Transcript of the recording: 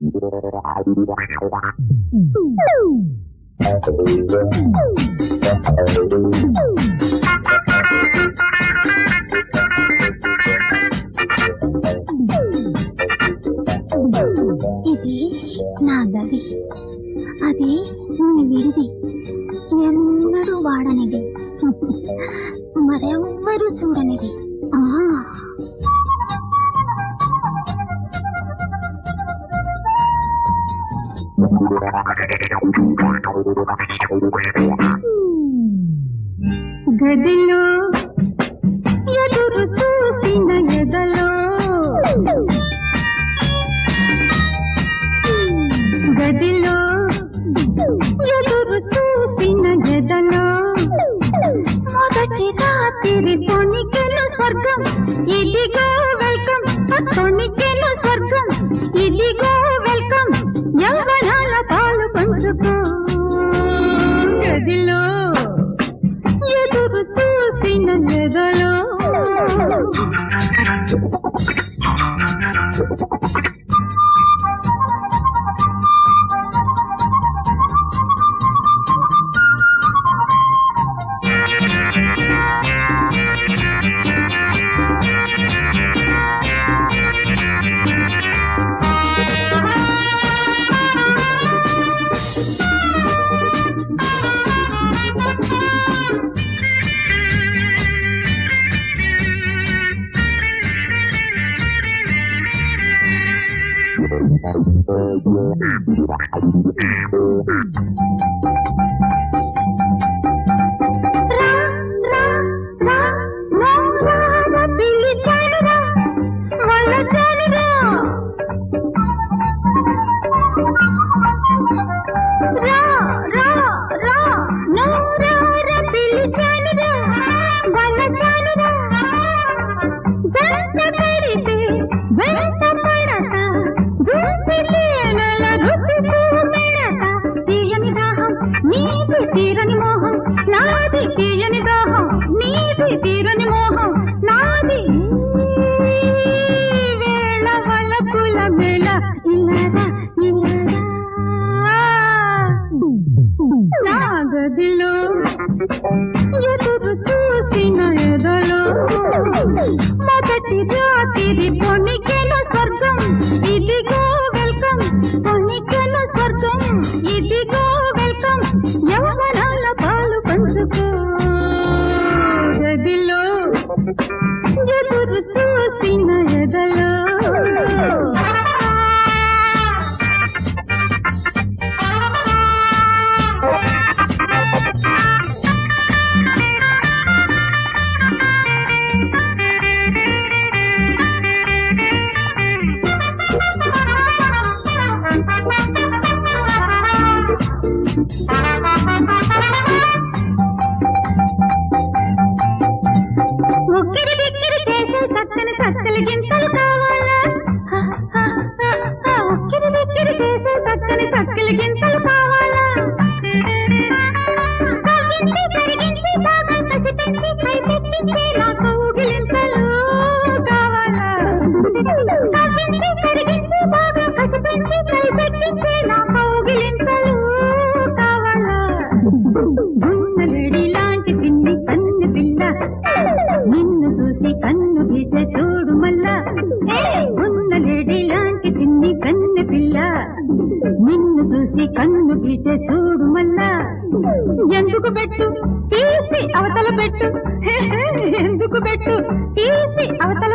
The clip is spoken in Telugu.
ఇది నా గది అది నీ విడిది ఎన్నడూ వాడనిది మరెవ్వరూ చూడనిది ఆ గదిలో ఎదురు చూసిన ఎదలో గదిలో ఎదురు చూసిన ఎదలో మొదటి రాత్రి తొణికెను స్వర్గం ఇదిగో వెల్కమ్ తొణికెను స్వర్గం ఇదిగో వెల్కమ్ యవ్వనాల పాలు పంచుకో గదిలో ఎదురు చూసిన ఎదలో రా రా రా నోరాన పిలిచానురా వలచానురా రా రా రా నోరాన పిలిచానురా వలచానురా జంట కడితే వెంట పడక జూపిలేనల రుచి చూపెడక తీయని దాహం నీది తీరని మోహం నాది తీయని దాహం నీది తీరని మోహం నాది ఈ వేళ వలపుల మేళ ఇలారా ఇలారా నా గదిలో ఎదురు చూసిన ఎదలో మొదటి రాత్రి పొనికెను స్వర్గం ఇదిగో వెల్కమ్ పొనికెను స్వర్గం ఇదిగో వెల్కమ్ యవ్వనాల పాలు పంచుకో గదిలో ఎదురు చూసిన ఎదలో ఉక్కిరి బిక్కిరి చేసే చక్కని చక్కలి గింతలు కావాలా హ, హ, హ, హ, ఉక్కిరి బిక్కిరి చేసే చక్కని చక్కలి గింతలు కావాలా కవ్వించి కరిగించి బాగా కసి పెంచి పై తెప్పించే నా కౌగిలింతలు కావాలా కవ్వించి కరిగించి బాగా కసి పెంచి పై తెప్పించే నా కౌగిలింతలు కావాలా గున్నలేడి లాంటి చిన్ని కన్ను పిల్ల నిన్ను చూసి కన్ను గీసే చూడు మళ్ళా గున్నలేడి లాంటి చిన్ని కన్ను పిల్ల నిన్ను చూసి కన్ను గీసే చూడు మళ్ళా ఎందుకు పెట్టు తీసి అవతల పెట్టు ఎందుకు పెట్టు తీసి అవతల